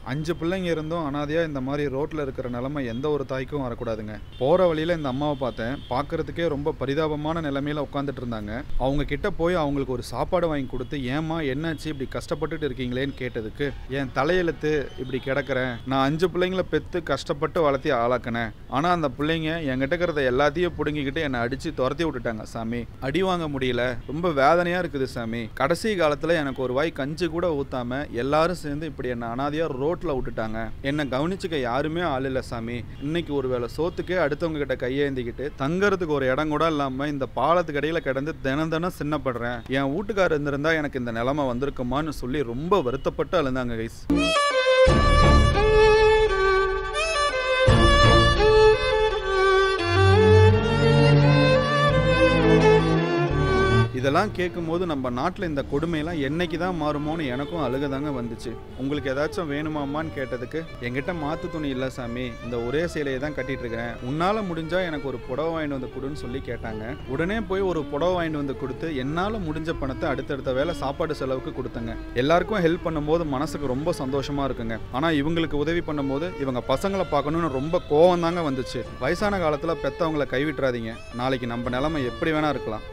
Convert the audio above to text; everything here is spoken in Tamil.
அஞ்சு பிள்ளைங்க இருந்தும் அனாதையாக இந்த மாதிரி ரோட்டில் இருக்கிற நிலமை எந்த ஒரு தாய்க்கும் வரக்கூடாதுங்க போகிற வழியில் இந்த அம்மாவை பார்த்தேன் பார்க்கறதுக்கே ரொம்ப பரிதாபமான நிலைமையில உட்காந்துட்டு இருந்தாங்க அவங்க கிட்ட போய் அவங்களுக்கு ஒரு சாப்பாடு வாங்கி கொடுத்து ஏம்மா என்னாச்சு இப்படி கஷ்டப்பட்டுட்டு இருக்கீங்களேன்னு கேட்டதுக்கு என் தலையெழுத்து இப்படி கிடக்கிறேன் நான் அஞ்சு பிள்ளைங்களை பெற்று கஷ்டப்பட்டு வளர்த்தி ஆளாக்கினேன் ஆனால் அந்த பிள்ளைங்க என்கிட்ட இருக்கிறத எல்லாத்தையும் பிடுங்கிக்கிட்டு என்னை அடித்து துரத்தி விட்டுட்டாங்க சாமி அடி வாங்க முடியல ரொம்ப வேதனையாக இருக்குது சாமி கடைசி காலத்தில் எனக்கு ஒரு வாய் கஞ்சி கூட ஊத்தாம எல்லாரும் சேர்ந்து இப்படி என்னை அனாதையாக ரோட்டில் விட்டுட்டாங்க என்னை கவனிச்சுக்க யாருமே ஆள் இல்லை சாமி இன்னைக்கு ஒரு வேளை சோத்துக்கே அடுத்தவங்க கிட்ட கையேந்திக்கிட்டு தங்கறதுக்கு ஒரு இடம் கூட இல்லாமல் இந்த பாலத்துக்கு இடையில கிடந்து தினம் தினம் சின்னப்படுறேன் என் வீட்டுக்காரர் இருந்திருந்தா எனக்கு இந்த நிலைமை வந்திருக்குமான்னு சொல்லி ரொம்ப வருத்தப்பட்டு அழுந்தாங்க கைஸ் இதெல்லாம் கேட்கும்போது நம்ம நாட்டில் இந்த கொடுமையெல்லாம் என்னைக்கு தான் மாறுமோன்னு எனக்கும் அழுகதாங்க வந்துச்சு உங்களுக்கு ஏதாச்சும் வேணுமாமான்னு கேட்டதுக்கு என்கிட்ட மாத்து துணி இல்லை சாமி இந்த ஒரே சேலையை தான் கட்டிட்டு இருக்கிறேன் உன்னால முடிஞ்சா எனக்கு ஒரு புடவை வாங்கிட்டு வந்து கொடுன்னு சொல்லி கேட்டாங்க உடனே போய் ஒரு புடவை வாங்கிட்டு வந்து கொடுத்து என்னால் முடிஞ்ச பணத்தை அடுத்தடுத்த வேலை சாப்பாடு செலவுக்கு கொடுத்தங்க எல்லாருக்கும் ஹெல்ப் பண்ணும்போது மனசுக்கு ரொம்ப சந்தோஷமா இருக்குங்க ஆனால் இவங்களுக்கு உதவி பண்ணும்போது இவங்க பசங்களை பார்க்கணும்னு ரொம்ப கோவம் தாங்க வந்துச்சு வயசான காலத்தில் பெத்தவங்களை கைவிட்டுறாதீங்க நாளைக்கு நம்ம நிலைமை எப்படி வேணா இருக்கலாம்